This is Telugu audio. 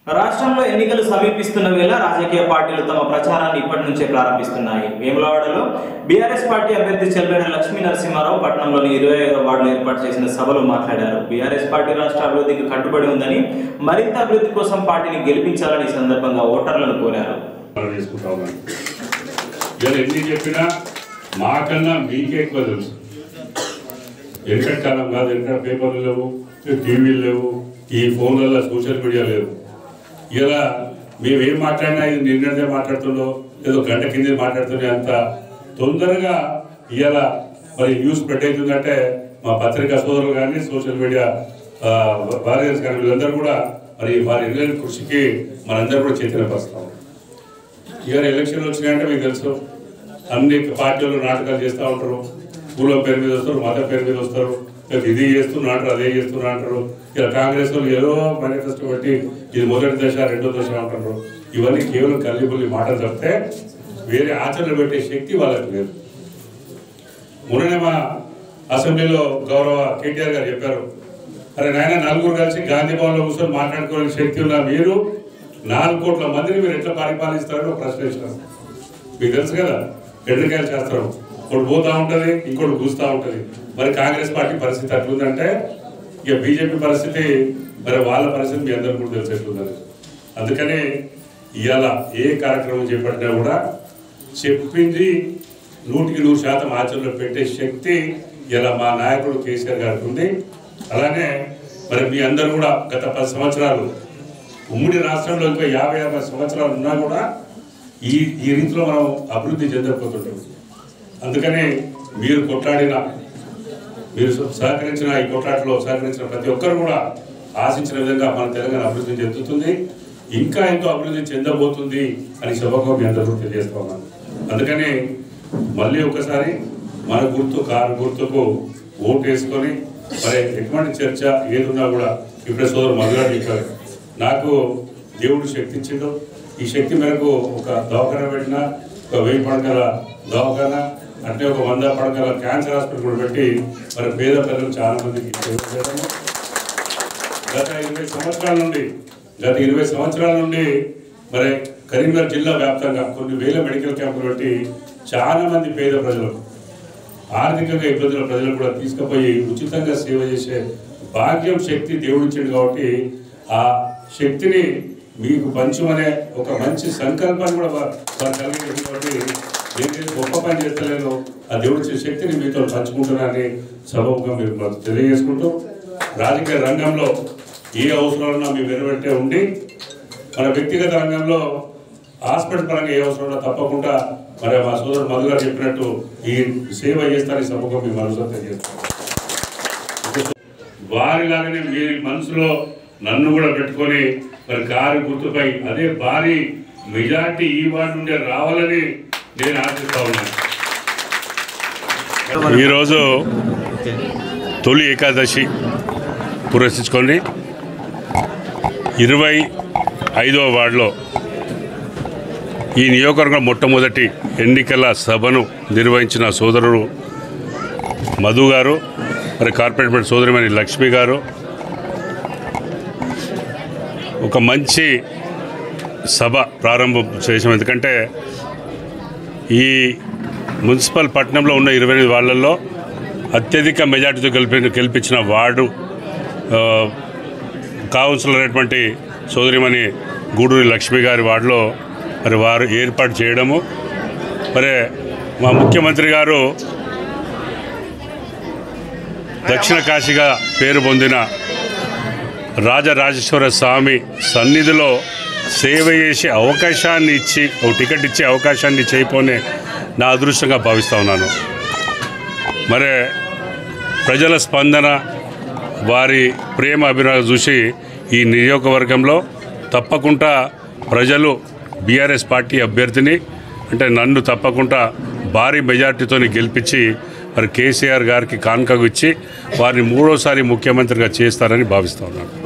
రాష్ట్రంలో ఎన్నికలు సమీపిస్తున్న వేళ రాజకీయ పార్టీలు తమ ప్రచారాన్ని ఇప్పటి నుంచే ప్రారంభిస్తున్నాయి వేములవాడలో బీఆర్ఎస్ పార్టీ అభ్యర్థి చెల్వేడ లక్ష్మీ నరసింహారావు పట్టణంలోని ఇరవై ఐదో వార్డులో ఏర్పాటు చేసిన సభలో మాట్లాడారు బీఆర్ఎస్ పార్టీ రాష్ట్ర అభివృద్ధికి కట్టుబడి ఉందని మరింత అభివృద్ధి కోసం పార్టీని గెలిపించాలని ఈ సందర్భంగా ఓటర్లను కోరారు మనం చేసుకుంటా ఉన్నాం ఇలా ఎన్ని చెప్పినా మాకన్నా మీకే ఎక్కువ తెలుసు వెనకటి కాలం కాదు వెనకట పేపర్లు లేవు టీవీలు లేవు ఈ ఫోన్లలో సోషల్ మీడియా లేవు ఇలా మేము ఏం మాట్లాడినా ఇది నిన్నదే మాట్లాడుతుందో ఏదో గంట కింద మాట్లాడుతుండే అంత తొందరగా ఇలా మరి న్యూస్ స్ప్రెడ్ అవుతుందంటే మా పత్రికా సోదరులు కానీ సోషల్ మీడియా వారియర్స్ కానీ వీళ్ళందరూ కూడా మరి వారి ఎన్నెల కృషికి మనందరూ కూడా చైతన్యపరుస్తాం ఇవాళ ఎలక్షన్లు వచ్చినాయంటే మీకు తెలుసు అన్ని పార్టీలు నాటకాలు చేస్తూ ఉంటారు కులం పేరు మీద వస్తారు మత పేరు మీద వస్తారు లేకపోతే ఇది చేస్తున్నా అంటారు అదే చేస్తున్నా అంటారు ఇలా కాంగ్రెస్ వాళ్ళు ఏదో మేనిఫెస్టో పెట్టి ఇది మొదటి దశ రెండో దశ అంటారు ఇవన్నీ కేవలం కల్లిపుల్లి మాటలు చెప్తే వేరే ఆచరణ పెట్టే శక్తి వాళ్ళకి లేదు మొన్ననే మా అసెంబ్లీలో గౌరవ కేటీఆర్ గారు చెప్పారు అరే నాయన నలుగురు కలిసి గాంధీ భవన్లో కూర్చొని మాట్లాడుకోవాలని శక్తి ఉన్న మీరు నాలుగు కోట్ల మందిని మీరు ఎట్లా పరిపాలిస్తారని ఒక ప్రశ్న వేసినారు మీకు తెలుసు కదా ఎండ్రకాయలు చేస్తారు ఒకటి పోతా ఉంటుంది ఇంకోటి కూస్తూ ఉంటుంది మరి కాంగ్రెస్ పార్టీ పరిస్థితి అట్లుందంటే ఇక బీజేపీ పరిస్థితి మరి వాళ్ళ పరిస్థితి మీ అందరికీ కూడా తెలిసి ఎట్లుందని అందుకని ఇవాళ ఏ కార్యక్రమం చేపట్టినా కూడా చెప్పింది నూటికి నూరు శాతం ఆచరణలో పెట్టే శక్తి ఇలా మా నాయకుడు కేసీఆర్ గారికి ఉంది అలానే మరి మీ అందరూ కూడా గత పది సంవత్సరాలు ఉమ్మడి రాష్ట్రంలో ఇంకా యాభై అరవై సంవత్సరాలు ఉన్నా కూడా ఈ ఈ రీతిలో మనం అభివృద్ధి చెందకపోతుంటాం అందుకని మీరు కొట్లాడిన మీరు సహకరించిన ఈ కొట్లాటలో సహకరించిన ప్రతి ఒక్కరు కూడా ఆశించిన విధంగా మన తెలంగాణ అభివృద్ధి చెందుతుంది ఇంకా ఎంతో అభివృద్ధి చెందబోతుంది అని సభకు మీ అందరూ తెలియజేస్తా ఉన్నాను అందుకని మళ్ళీ ఒకసారి మన గుర్తు కారు గుర్తుకు ఓటు వేసుకొని మరి ఎటువంటి చర్చ ఏదున్నా కూడా ఇప్పుడే సోదరు మధురా చెప్పారు నాకు దేవుడు శక్తి ఇచ్చిండు ఈ శక్తి మేరకు ఒక దవాఖాన పెట్టిన ఒక వెయ్యి పడకల దవాఖాన అంటే ఒక వంద పడకల క్యాన్సర్ హాస్పిటల్ కూడా పెట్టి మరి పేద ప్రజలు చాలా మందికి సేవ చేయడము గత ఇరవై సంవత్సరాల నుండి గత ఇరవై సంవత్సరాల నుండి మరి కరీంనగర్ జిల్లా వ్యాప్తంగా కొన్ని వేల మెడికల్ క్యాంపులు పెట్టి చాలా మంది పేద ప్రజలకు ఆర్థికంగా ఇబ్బందుల ప్రజలు కూడా తీసుకుపోయి ఉచితంగా సేవ చేసే భాగ్యం శక్తి దేవుడు ఇచ్చిండు కాబట్టి ఆ శక్తిని మీకు పంచమనే ఒక మంచి సంకల్పాన్ని కూడా వా- వారు కలిగింది కాబట్టి ఏదైతే గొప్ప పని చేస్తలేదో ఆ దేవుడు ఇచ్చే శక్తిని మీతో పంచుకుంటున్నానని సభముగా మీరు మాకు తెలియజేసుకుంటూ రాజకీయ రంగంలో ఏ అవసరాలున్నా మీ వెనువెంటే ఉండి మన వ్యక్తిగత రంగంలో హాస్పిటల్ పరంగా ఏ అవసరం ఉన్నా తప్పకుండా మరి మా సోదరుడు మధు గారు చెప్పినట్టు ఈ సేవ చేస్తారని సభకు మీ మనసులో తెలియజేస్తాను వారిలాగానే మీ మనసులో నన్ను కూడా పెట్టుకొని మరి కారు గుర్తుపై అదే భారీ మెజార్టీ ఈ వార్డు నుండి రావాలని నేను ఆశిస్తా ఉన్నాను ఈరోజు తొలి ఏకాదశి పురస్కరించుకొని ఇరవై ఐదవ వార్డులో ఈ నియోజకవర్గం మొట్టమొదటి ఎన్నికల సభను నిర్వహించిన సోదరుడు మధు గారు మరి కార్పొరేట్ సోదరిమణి లక్ష్మి గారు ఒక మంచి సభ ప్రారంభం చేసాం ఎందుకంటే ఈ మున్సిపల్ పట్టణంలో ఉన్న ఇరవై ఎనిమిది వాళ్ళల్లో అత్యధిక మెజార్టీతో గెలిపి గెలిపించిన వార్డు ఆ, కౌన్సిలర్ అయినటువంటి సోదరిమణి గూడూరి లక్ష్మి గారి వార్డులో మరి వారు ఏర్పాటు చేయడము మరి మా ముఖ్యమంత్రి గారు దక్షిణ కాశీగా పేరు పొందిన రాజరాజేశ్వర స్వామి సన్నిధిలో సేవ చేసే అవకాశాన్ని ఇచ్చి ఒక టికెట్ ఇచ్చే అవకాశాన్ని చేయపోనే నా అదృష్టంగా భావిస్తూ ఉన్నాను మరి ప్రజల స్పందన వారి ప్రేమ అభిమానం చూసి ఈ నియోజకవర్గంలో తప్పకుండా ప్రజలు బీఆర్ఎస్ పార్టీ అభ్యర్థిని అంటే నన్ను తప్పకుండా భారీ మెజార్టీతో గెలిపించి మరి కేసీఆర్ గారికి కానుకగా ఇచ్చి వారిని మూడోసారి ముఖ్యమంత్రిగా చేస్తారని భావిస్తూ ఉన్నాను